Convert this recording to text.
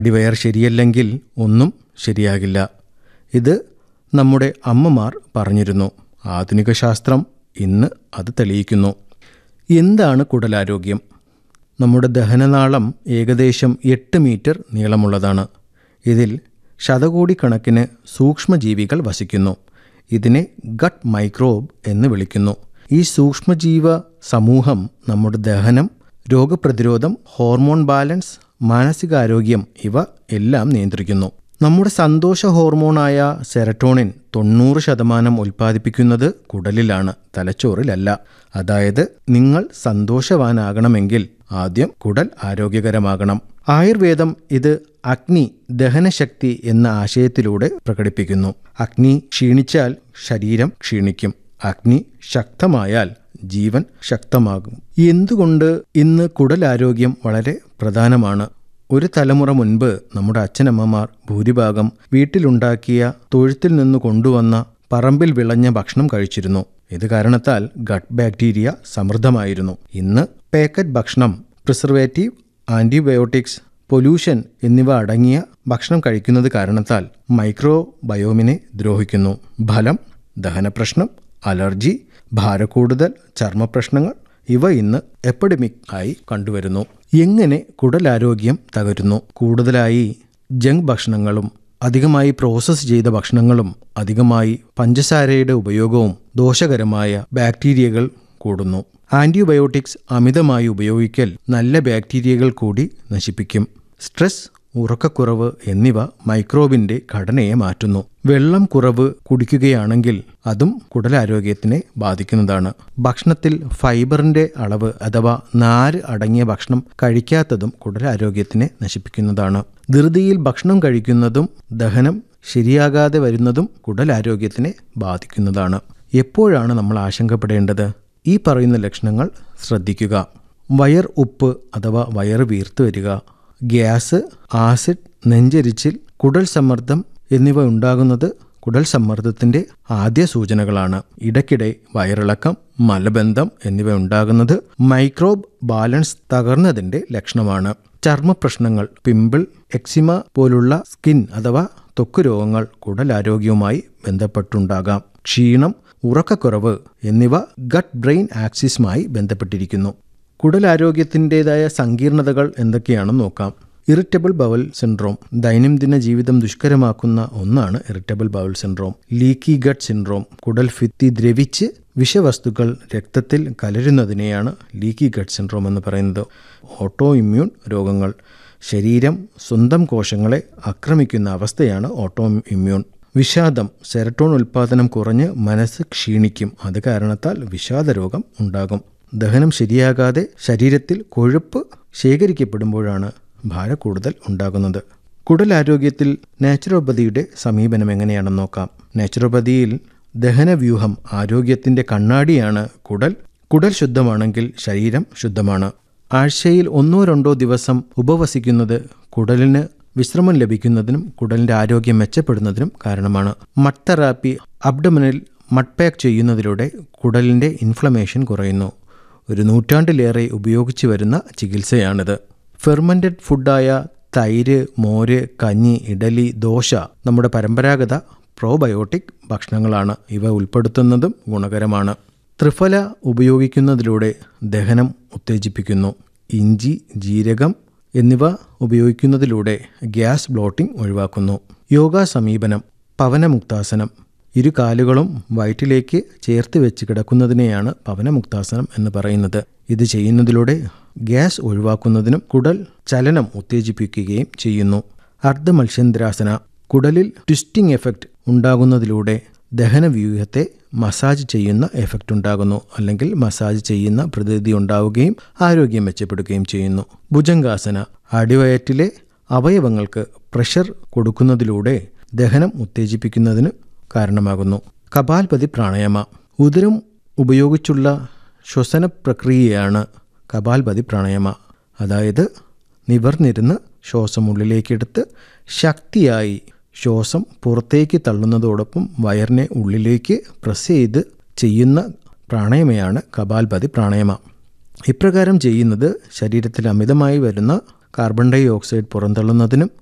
അടിവയർ ശരിയല്ലെങ്കിൽ ഒന്നും ശരിയാകില്ല ഇത് നമ്മുടെ അമ്മമാർ പറഞ്ഞിരുന്നു ആധുനിക ശാസ്ത്രം ഇന്ന് അത് തെളിയിക്കുന്നു എന്താണ് കുടലാരോഗ്യം നമ്മുടെ ദഹനനാളം ഏകദേശം എട്ട് മീറ്റർ നീളമുള്ളതാണ് ഇതിൽ ശതകോടിക്കണക്കിന് സൂക്ഷ്മജീവികൾ വസിക്കുന്നു ഇതിനെ ഗട്ട് മൈക്രോബ് എന്ന് വിളിക്കുന്നു ഈ സൂക്ഷ്മജീവ സമൂഹം നമ്മുടെ ദഹനം രോഗപ്രതിരോധം ഹോർമോൺ ബാലൻസ് മാനസികാരോഗ്യം ഇവ എല്ലാം നിയന്ത്രിക്കുന്നു നമ്മുടെ സന്തോഷ ഹോർമോണായ സെറട്ടോണിൻ തൊണ്ണൂറ് ശതമാനം ഉൽപ്പാദിപ്പിക്കുന്നത് കുടലിലാണ് തലച്ചോറിലല്ല അതായത് നിങ്ങൾ സന്തോഷവാനാകണമെങ്കിൽ ആദ്യം കുടൽ ആരോഗ്യകരമാകണം ആയുർവേദം ഇത് അഗ്നി ദഹനശക്തി എന്ന ആശയത്തിലൂടെ പ്രകടിപ്പിക്കുന്നു അഗ്നി ക്ഷീണിച്ചാൽ ശരീരം ക്ഷീണിക്കും അഗ്നി ശക്തമായാൽ ജീവൻ ശക്തമാകും എന്തുകൊണ്ട് ഇന്ന് കുടലാരോഗ്യം വളരെ പ്രധാനമാണ് ഒരു തലമുറ മുൻപ് നമ്മുടെ അച്ഛനമ്മമാർ ഭൂരിഭാഗം വീട്ടിലുണ്ടാക്കിയ തൊഴുത്തിൽ നിന്ന് കൊണ്ടുവന്ന പറമ്പിൽ വിളഞ്ഞ ഭക്ഷണം കഴിച്ചിരുന്നു ഇത് കാരണത്താൽ ഗട്ട് ബാക്ടീരിയ സമൃദ്ധമായിരുന്നു ഇന്ന് പാക്കറ്റ് ഭക്ഷണം പ്രിസർവേറ്റീവ് ആന്റിബയോട്ടിക്സ് പൊല്യൂഷൻ എന്നിവ അടങ്ങിയ ഭക്ഷണം കഴിക്കുന്നത് കാരണത്താൽ മൈക്രോ ബയോമിനെ ദ്രോഹിക്കുന്നു ഫലം ദഹനപ്രശ്നം അലർജി ഭാരക്കൂടുതൽ ചർമ്മപ്രശ്നങ്ങൾ ഇവ ഇന്ന് എപ്പിഡമിക് ആയി കണ്ടുവരുന്നു എങ്ങനെ കുടലാരോഗ്യം തകരുന്നു കൂടുതലായി ജങ്ക് ഭക്ഷണങ്ങളും അധികമായി പ്രോസസ്സ് ചെയ്ത ഭക്ഷണങ്ങളും അധികമായി പഞ്ചസാരയുടെ ഉപയോഗവും ദോഷകരമായ ബാക്ടീരിയകൾ കൂടുന്നു ആന്റിബയോട്ടിക്സ് അമിതമായി ഉപയോഗിക്കൽ നല്ല ബാക്ടീരിയകൾ കൂടി നശിപ്പിക്കും സ്ട്രെസ് ഉറക്കക്കുറവ് എന്നിവ മൈക്രോബിന്റെ ഘടനയെ മാറ്റുന്നു വെള്ളം കുറവ് കുടിക്കുകയാണെങ്കിൽ അതും കുടലാരോഗ്യത്തിനെ ബാധിക്കുന്നതാണ് ഭക്ഷണത്തിൽ ഫൈബറിന്റെ അളവ് അഥവാ നാര് അടങ്ങിയ ഭക്ഷണം കഴിക്കാത്തതും കുടലാരോഗ്യത്തിനെ നശിപ്പിക്കുന്നതാണ് ധൃതിയിൽ ഭക്ഷണം കഴിക്കുന്നതും ദഹനം ശരിയാകാതെ വരുന്നതും കുടലാരോഗ്യത്തിനെ ബാധിക്കുന്നതാണ് എപ്പോഴാണ് നമ്മൾ ആശങ്കപ്പെടേണ്ടത് ഈ പറയുന്ന ലക്ഷണങ്ങൾ ശ്രദ്ധിക്കുക വയർ ഉപ്പ് അഥവാ വയറ് വീർത്തു വരിക ഗ്യാസ് ആസിഡ് നെഞ്ചരിച്ചിൽ കുടൽ സമ്മർദ്ദം എന്നിവ ഉണ്ടാകുന്നത് കുടൽ സമ്മർദ്ദത്തിന്റെ ആദ്യ സൂചനകളാണ് ഇടയ്ക്കിടെ വയറിളക്കം മലബന്ധം എന്നിവ ഉണ്ടാകുന്നത് മൈക്രോബ് ബാലൻസ് തകർന്നതിന്റെ ലക്ഷണമാണ് ചർമ്മ പ്രശ്നങ്ങൾ പിമ്പിൾ എക്സിമ പോലുള്ള സ്കിൻ അഥവാ ത്വക്ക് രോഗങ്ങൾ കുടലാരോഗ്യവുമായി ബന്ധപ്പെട്ടുണ്ടാകാം ക്ഷീണം ഉറക്കക്കുറവ് എന്നിവ ഗട്ട് ബ്രെയിൻ ആക്സിസുമായി ബന്ധപ്പെട്ടിരിക്കുന്നു കുടലാരോഗ്യത്തിൻ്റെതായ സങ്കീർണതകൾ എന്തൊക്കെയാണെന്ന് നോക്കാം ഇറിറ്റബിൾ ബവൽ സിൻഡ്രോം ദൈനംദിന ജീവിതം ദുഷ്കരമാക്കുന്ന ഒന്നാണ് irritable bowel syndrome leaky gut syndrome കുടൽ ഭിത്തി ദ്രവിച്ച് വിഷവസ്തുക്കൾ രക്തത്തിൽ കലരുന്നതിനെയാണ് ലീക്കി ഗട്ട് സിൻഡ്രോം എന്ന് പറയുന്നത് ഓട്ടോ ഇമ്മ്യൂൺ രോഗങ്ങൾ ശരീരം സ്വന്തം കോശങ്ങളെ ആക്രമിക്കുന്ന അവസ്ഥയാണ് ഓട്ടോ ഇമ്മ്യൂൺ വിഷാദം സെറട്ടോൺ ഉൽപ്പാദനം കുറഞ്ഞ് മനസ്സ് ക്ഷീണിക്കും അത് കാരണത്താൽ വിഷാദരോഗം ഉണ്ടാകും ദഹനം ശരിയാകാതെ ശരീരത്തിൽ കൊഴുപ്പ് ശേഖരിക്കപ്പെടുമ്പോഴാണ് ഭാരക്കൂടുതൽ ഉണ്ടാകുന്നത് കുടലാരോഗ്യത്തിൽ നാച്ചുറോപ്പതിയുടെ സമീപനം എങ്ങനെയാണെന്ന് നോക്കാം നാച്ചുറോപ്പതിയിൽ ദഹനവ്യൂഹം ആരോഗ്യത്തിന്റെ കണ്ണാടിയാണ് കുടൽ കുടൽ ശുദ്ധമാണെങ്കിൽ ശരീരം ശുദ്ധമാണ് ആഴ്ചയിൽ ഒന്നോ രണ്ടോ ദിവസം ഉപവസിക്കുന്നത് കുടലിന് വിശ്രമം ലഭിക്കുന്നതിനും കുടലിന്റെ ആരോഗ്യം മെച്ചപ്പെടുന്നതിനും കാരണമാണ് മഡ് തെറാപ്പി അബ്ഡമിനിൽ മഡ് പാക്ക് ചെയ്യുന്നതിലൂടെ കുടലിന്റെ ഇൻഫ്ലമേഷൻ കുറയുന്നു ഒരു നൂറ്റാണ്ടിലേറെ ഉപയോഗിച്ചു വരുന്ന ചികിത്സയാണിത് ഫെർമെൻറ്റഡ് ഫുഡായ തൈര് മോര് കഞ്ഞി ഇഡലി ദോശ നമ്മുടെ പരമ്പരാഗത പ്രോബയോട്ടിക് ഭക്ഷണങ്ങളാണ് ഇവ ഉൾപ്പെടുത്തുന്നതും ഗുണകരമാണ് ത്രിഫല ഉപയോഗിക്കുന്നതിലൂടെ ദഹനം ഉത്തേജിപ്പിക്കുന്നു ഇഞ്ചി ജീരകം എന്നിവ ഉപയോഗിക്കുന്നതിലൂടെ ഗ്യാസ് ബ്ലോട്ടിംഗ് ഒഴിവാക്കുന്നു യോഗ സമീപനം പവനമുക്താസനം ഇരു കാലുകളും വയറ്റിലേക്ക് ചേർത്ത് വെച്ച് കിടക്കുന്നതിനെയാണ് പവനമുക്താസനം എന്ന് പറയുന്നത് ഇത് ചെയ്യുന്നതിലൂടെ ഗ്യാസ് ഒഴിവാക്കുന്നതിനും കുടൽ ചലനം ഉത്തേജിപ്പിക്കുകയും ചെയ്യുന്നു അർദ്ധമത്സ്യന്ദ്രാസന കുടലിൽ ട്വിസ്റ്റിംഗ് എഫക്റ്റ് ഉണ്ടാകുന്നതിലൂടെ ദഹനവ്യൂഹത്തെ മസാജ് ചെയ്യുന്ന എഫക്റ്റ് ഉണ്ടാകുന്നു അല്ലെങ്കിൽ മസാജ് ചെയ്യുന്ന പ്രതീതി ഉണ്ടാവുകയും ആരോഗ്യം മെച്ചപ്പെടുകയും ചെയ്യുന്നു ഭുജംഗാസന അടിവയറ്റിലെ അവയവങ്ങൾക്ക് പ്രഷർ കൊടുക്കുന്നതിലൂടെ ദഹനം ഉത്തേജിപ്പിക്കുന്നതിന് കാരണമാകുന്നു കപാൽപതി പ്രാണായാമ ഉദരം ഉപയോഗിച്ചുള്ള ശ്വസന പ്രക്രിയയാണ് കപാൽപതി പ്രാണായാമ അതായത് നിവർന്നിരുന്ന് ശ്വാസം ഉള്ളിലേക്കെടുത്ത് ശക്തിയായി ശ്വാസം പുറത്തേക്ക് തള്ളുന്നതോടൊപ്പം വയറിനെ ഉള്ളിലേക്ക് പ്രസ് ചെയ്ത് ചെയ്യുന്ന പ്രാണായമയാണ് കപാൽപതി പ്രാണായമ ഇപ്രകാരം ചെയ്യുന്നത് ശരീരത്തിൽ അമിതമായി വരുന്ന കാർബൺ ഡൈ ഓക്സൈഡ് പുറന്തള്ളുന്നതിനും